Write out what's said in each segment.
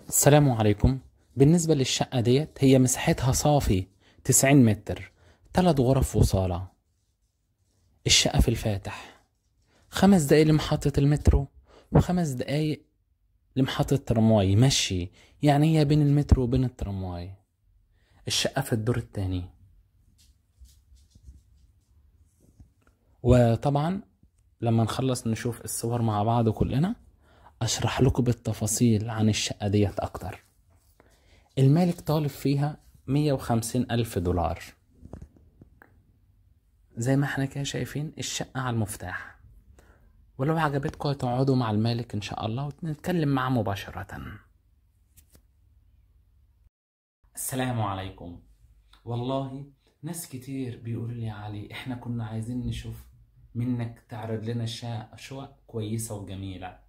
السلام عليكم بالنسبة للشقة ديت هي مساحتها صافي 90 متر تلات غرف وصالة الشقة في الفاتح خمس دقايق لمحطة المترو وخمس دقايق لمحطة ترامواي مشي يعني هي بين المترو وبين الترامواي الشقة في الدور التاني وطبعا لما نخلص نشوف الصور مع بعض كلنا اشرح لكم بالتفاصيل عن الشقة ديت اكتر المالك طالب فيها مية وخمسين الف دولار زي ما احنا كده شايفين الشقة على المفتاح ولو عجبتكم تقعدوا مع المالك ان شاء الله ونتكلم معاه مباشرة السلام عليكم والله ناس كتير بيقولوا لي يا علي احنا كنا عايزين نشوف منك تعرض لنا شقق شقق كويسة وجميلة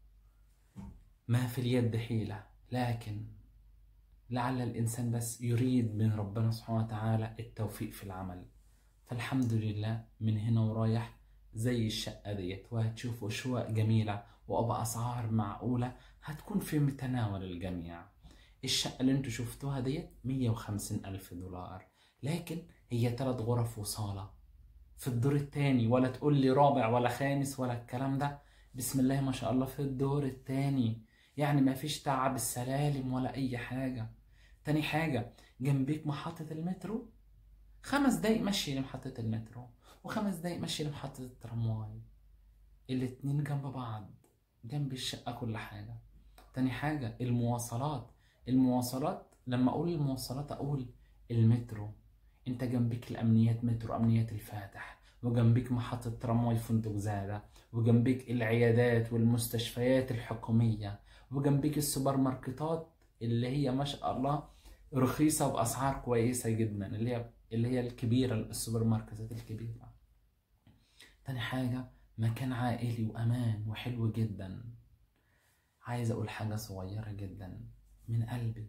ما في اليد حيلة لكن لعل الإنسان بس يريد من ربنا سبحانه وتعالى التوفيق في العمل فالحمد لله من هنا ورايح زي الشقة ديت وهتشوفوا شقق جميلة وبأسعار معقولة هتكون في متناول الجميع الشقة اللي انتوا شفتوها ديت مية وخمسين ألف دولار لكن هي تلات غرف وصالة في الدور التاني ولا تقول لي رابع ولا خامس ولا الكلام ده بسم الله ما شاء الله في الدور التاني يعني ما فيش تعب السلالم ولا اي حاجة تاني حاجة جنبيك محطة المترو خمس دقايق مشي لمحطة المترو وخمس دقايق مشي لمحطة الترامواي الاتنين جنب بعض جنب الشقة كل حاجة تاني حاجة المواصلات المواصلات لما اقول المواصلات اقول المترو انت جنبك الامنيات مترو امنيات الفاتح وجنبك محطة ترامواي فندق زادة وجنبك العيادات والمستشفيات الحكومية وجنبك السوبر ماركتات اللي هي ما شاء الله رخيصة بأسعار كويسة جدا اللي هي اللي هي الكبيرة السوبر ماركتات الكبيرة تاني حاجة مكان عائلي وأمان وحلو جدا عايز أقول حاجة صغيرة جدا من قلبي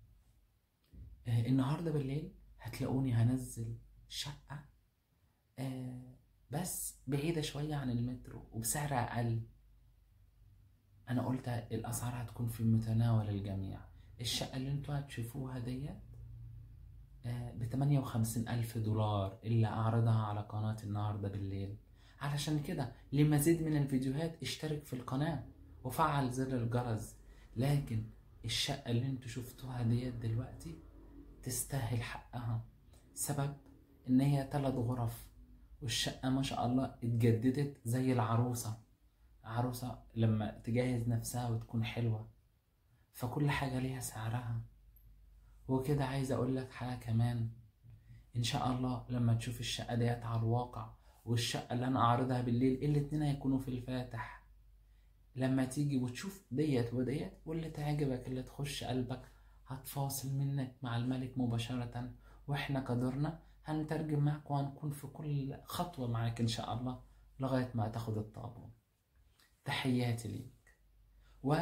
آه النهاردة بالليل هتلاقوني هنزل شقة آه بس بعيدة شوية عن المترو وبسعر أقل أنا قلت الأسعار هتكون في متناول الجميع الشقة اللي انتوا هتشوفوها ديت بتمانية وخمسين ألف دولار اللي أعرضها على قناة النهاردة بالليل علشان كده لمزيد من الفيديوهات اشترك في القناة وفعل زر الجرس لكن الشقة اللي انتوا شفتوها ديت دلوقتي تستاهل حقها سبب ان هي تلات غرف والشقة ما شاء الله اتجددت زي العروسة عروسة لما تجهز نفسها وتكون حلوة فكل حاجة ليها سعرها وكده عايز اقول لك حاجة كمان ان شاء الله لما تشوف الشقة ديت على الواقع والشقة اللي انا اعرضها بالليل الاتنين هيكونوا في الفاتح لما تيجي وتشوف ديت وديت واللي تعجبك اللي تخش قلبك هتفاصل منك مع الملك مباشرة واحنا كدورنا هنترجم معك وهنكون في كل خطوة معاك ان شاء الله لغاية ما تاخد الطابو تحياتي ليك و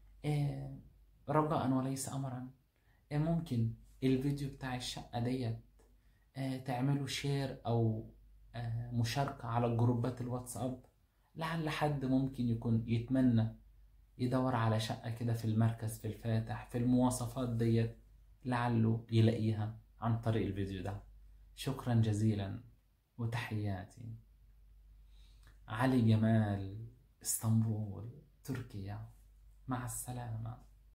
رجاء وليس امرا ممكن الفيديو بتاع الشقة ديت تعملوا شير او مشاركة على جروبات الواتساب لعل حد ممكن يكون يتمنى يدور على شقة كده في المركز في الفاتح في المواصفات ديت لعله يلاقيها عن طريق الفيديو ده شكرا جزيلا وتحياتي علي جمال اسطنبول تركيا مع السلامه